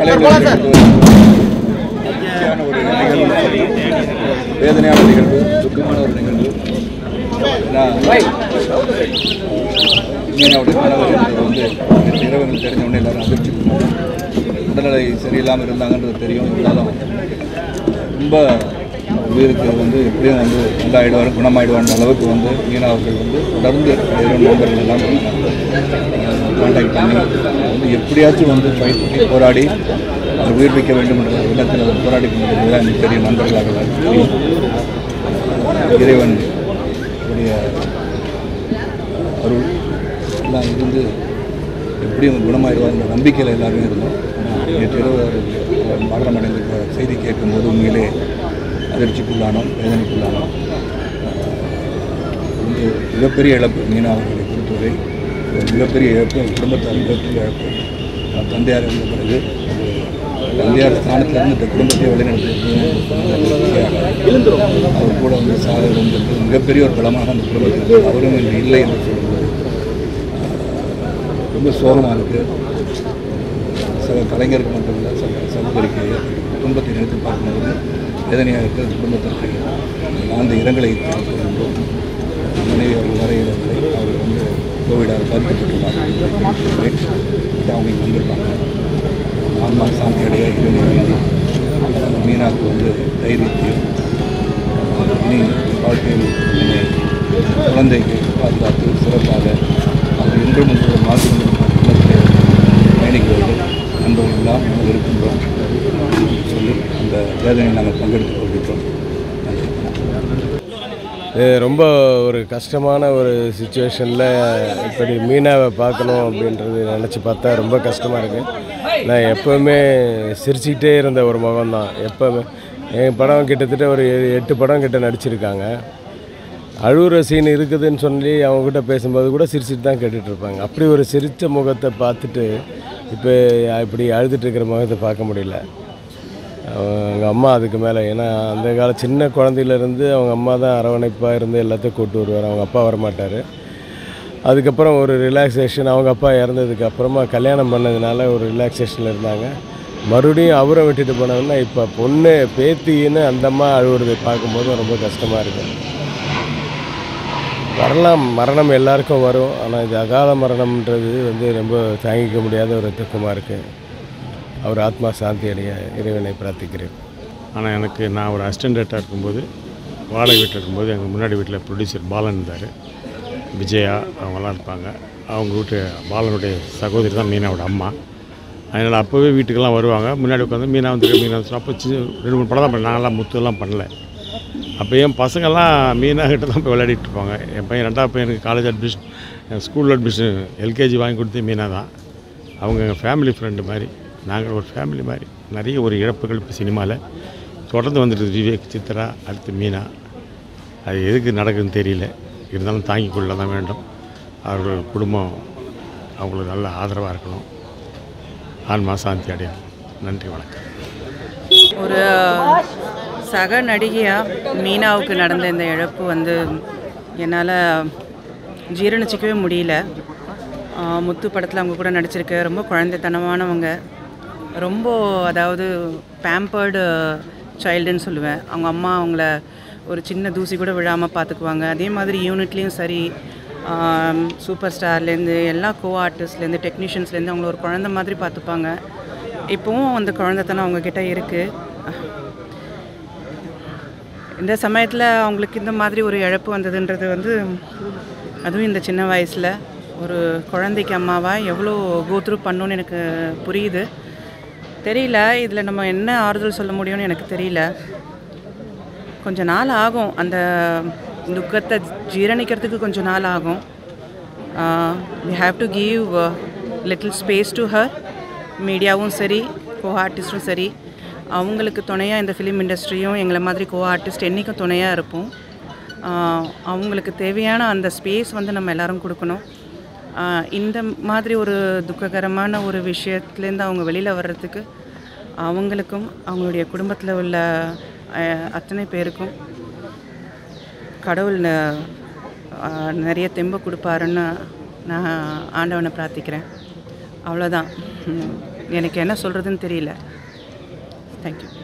மகிழ்ச்சியான ஒரு நிகழ்வு வேதனையான நிகழ்வு துக்கமான ஒரு நிகழ்வு நான் மீனாவுடைய கணவர் என்பது வந்து நேற்று இரவு எனக்கு தெரிஞ்ச உடனே எல்லாரும் அதிர்ச்சி பண்ணாங்க. உடல்நிலை சரியில்லாமல் இருந்தாங்கன்றது தெரியும் இருந்தாலும் ரொம்ப உயிருக்கு வந்து எப்படியும் வந்து நல்லாயிடுவார் குணமாயிடுவார்ன்ற அளவுக்கு வந்து மீனா அவர்கள் வந்து தொடர்ந்து வெறும் நண்பர்கள் எல்லாம் காண்டாக்ட் பண்ணி வந்து எப்படியாச்சும் வந்து ஃபைட் பண்ணி போராடி அதை உயிர்ப்பிக்க வேண்டும் என்ற எண்ணத்தில் அவர் போராடி கொண்டிருக்கிறதா எனக்கு தெரியும் நண்பர்களாக எல்லாருக்கும் தெரியும் இறைவன் உடைய அருள் எல்லாம் இருந்து எப்படியும் குணமாயிடுவார்ன்ற நம்பிக்கையில் எல்லாருமே இருந்தோம் நேற்று இரவு அவர் மரணம் அடைந்த செய்தி கேட்கும்போது உண்மையிலே அதிர்ச்சிக்குள்ளானோம் வேதனைக்குள்ளானோம் வந்து மிகப்பெரிய இழப்பு மீனா அவர்களை பொறுத்தவரை ஒரு மிகப்பெரிய இழப்பு என் குடும்பத்தார் மிகப்பெரிய இழப்பு நான் தந்தையார் இருந்த பிறகு ஒரு தந்தையார் ஸ்தானத்திலிருந்து இந்த குடும்பத்தை வழிநடத்தி அவர் கூட வந்து சாக இருந்தது மிகப்பெரிய ஒரு பலமாக அந்த குடும்பத்தில் அவரும் இன்று இல்லை என்று சொல்லும்போது ஆஹ், ரொம்ப சோகமாக இருக்குது சில கலைஞருக்கு மட்டுமில்லை சில சகோதரிக்கு குடும்பத்தை நினைத்து பார்க்கும்போது வேதனையாக இருக்கிற அந்த குடும்பத்திற்கு ஆழ்ந்த இரங்கலை தெரிவித்துக் கொள்கின்றோம் மனைவி அவர்கள் வரையிடவில்லை அவர் வந்து கோவிடால் பாதிக்கப்பட்டுள்ளார் அவங்க இங்கே வந்திருக்காங்க ஆன்மா சாந்தி அடைய இறைவனை மீனாக்கு வந்து தைரியத்தையும் இனி வாழ்க்கையில் என்னை குழந்தைக்கு பாதுகாத்து சிறப்பாக அவர் இன்றும் உங்களோட வாழ்க்கை குடும்பத்தில் பயணிக்கிறவர்கள் நண்பர்கள் எல்லாம் நாங்கள் இருக்கின்றோம் சொல்லி அந்த வேதனையை நாங்கள் பங்கெடுத்துக் கொள்கின்றோம் நன்றி இது ரொம்ப ஒரு கஷ்டமான ஒரு சுச்சுவேஷனில் இப்படி மீனாவை பார்க்கணும் அப்படின்றது நினச்சி பார்த்தா ரொம்ப கஷ்டமாக இருக்குது நான் எப்போவுமே சிரிச்சுக்கிட்டே இருந்த ஒரு முகம்தான் எப்போவுமே என் படம் கிட்டத்தட்ட ஒரு எ- எட்டு படம் கிட்ட நடிச்சிருக்காங்க அழுகுற சீன் இருக்குதுன்னு சொல்லி அவங்ககிட்ட பேசும்போது கூட சிரிச்சிட்டு தான் கேட்டுட்டு இருப்பாங்க அப்படி ஒரு சிரித்த முகத்தை பார்த்துட்டு இப்போ இப்படி அழுதுட்டு இருக்கிற முகத்தை பார்க்க முடியல அவங்க அம்மா அதுக்கு மேலே ஏன்னா அந்த கால சின்ன குழந்தையிலேருந்து அவங்க அம்மா தான் அரவணைப்பாக இருந்து எல்லாத்தையும் கூட்டு வருவார் அவங்க அப்பா வரமாட்டார் அதுக்கப்புறம் ஒரு ரிலாக்ஸேஷன் அவங்க அப்பா இறந்ததுக்கு அப்புறமா கல்யாணம் பண்ணதுனால ஒரு ரிலாக்ஸேஷனில் இருந்தாங்க மறுபடியும் அவரை விட்டுட்டு போனோன்னா இப்போ பொண்ணு பேத்தின்னு அந்த அம்மா அழுவுறதை பார்க்கும்போது ரொம்ப கஷ்டமாக இருக்கும் வரலாம் மரணம் எல்லாருக்கும் வரும் ஆனால் இது அகால மரணம்ன்றது வந்து ரொம்ப தாங்கிக்க முடியாத ஒரு துக்கமாக இருக்குது அவர் ஆத்மா சாந்தி அடைய இறைவனை பிரார்த்திக்கிறேன் ஆனால் எனக்கு நான் ஒரு அசிஸ்டன்ட் டேரக்டராக இருக்கும்போது வாடகை வீட்டில் இருக்கும்போது எங்கள் முன்னாடி வீட்டில் ப்ரொடியூசர் பாலன் இருந்தார் விஜயா அவங்கெல்லாம் இருப்பாங்க அவங்க வீட்டு பாலனுடைய சகோதரி தான் மீனாவோட அம்மா அதனால் அப்போவே வீட்டுக்கெல்லாம் வருவாங்க முன்னாடி உட்காந்து மீனா வந்து மீனா வந்து அப்போ சின்ன ரெண்டு மூணு படம் தான் பண்ணேன் நாங்களாம் முத்துலாம் பண்ணல அப்போ என் பசங்கள்லாம் மீனா கிட்ட தான் போய் விளையாடிட்டு இருப்பாங்க என் பையன் ரெண்டாவது பையனுக்கு college admission school admission LKG வாங்கி கொடுத்து மீனா தான் அவங்க எங்கள் ஃபேமிலி ஃப்ரெண்டு மாதிரி நாங்கள் ஒரு ஃபேமிலி மாதிரி நிறைய ஒரு இழப்புகள் இப்போ சினிமாவில் தொடர்ந்து வந்துட்டு விவேக் சித்ரா அடுத்து மீனா அது எதுக்கு நடக்குதுன்னு தெரியல இருந்தாலும் தாங்கிக் கொள்ள தான் வேண்டும் அவர்கள் குடும்பம் அவங்களுக்கு நல்ல ஆதரவாக இருக்கணும் ஆன்மா சாந்தி அடையணும் நன்றி வணக்கம் ஒரு சக நடிகையாக மீனாவுக்கு நடந்த இந்த இழப்பு வந்து என்னால் ஜீரணிச்சிக்கவே முடியல ஆஹ் முத்து படத்தில் அவங்க கூட நடிச்சிருக்க ரொம்ப குழந்தைத்தனமானவங்க ரொம்ப அதாவது பேம்பர்டு சைல்டுன்னு சொல்லுவேன் அவங்க அம்மா அவங்கள ஒரு சின்ன தூசி கூட விழாமல் பார்த்துக்குவாங்க அதே மாதிரி யூனிட்லேயும் சரி சூப்பர் ஸ்டார்லேருந்து எல்லா கோ ஆர்டிஸ்ட்லேருந்து டெக்னீஷியன்ஸ்லேருந்து அவங்கள ஒரு குழந்தை மாதிரி பார்த்துப்பாங்க இப்போவும் அந்த குழந்தைத்தனம் அவங்கக்கிட்ட இருக்குது இந்த சமயத்தில் அவங்களுக்கு இந்த மாதிரி ஒரு இழப்பு வந்ததுன்றது வந்து அதுவும் இந்த சின்ன வயசில் ஒரு குழந்தைக்கு அம்மாவாக எவ்வளோ கோத்ரூ பண்ணணும்னு எனக்கு புரியுது தெரியல இதில் நம்ம என்ன ஆறுதல் சொல்ல முடியும்னு எனக்கு தெரியல கொஞ்ச நாள் ஆகும் அந்த துக்கத்தை ஜீரணிக்கிறதுக்கு கொஞ்ச நாள் ஆகும் we have to give little space to her மீடியாவும் சரி கோ ஆர்டிஸ்ட்டும் சரி அவங்களுக்கு துணையாக இந்த ஃபிலிம் இண்டஸ்ட்ரியும் எங்களை மாதிரி கோ ஆர்டிஸ்ட் என்றைக்கும் துணையாக இருப்போம் ஆஹ் அவங்களுக்கு தேவையான அந்த ஸ்பேஸ் வந்து நம்ம எல்லாரும் கொடுக்கணும் ஆஹ் இந்த மாதிரி ஒரு துக்ககரமான ஒரு விஷயத்துலேருந்து அவங்க வெளியில் வர்றதுக்கு அவங்களுக்கும் அவங்களுடைய குடும்பத்தில் உள்ள ஆஹ் அத்தனை பேருக்கும் கடவுள் ந- ஆஹ் நிறைய தெம்பு கொடுப்பாருன்னு நான் ஆண்டவனை பிரார்த்திக்கிறேன் அவ்வளோதான் ம். எனக்கு என்ன சொல்கிறதுன்னு தெரியல தேங்க்யூ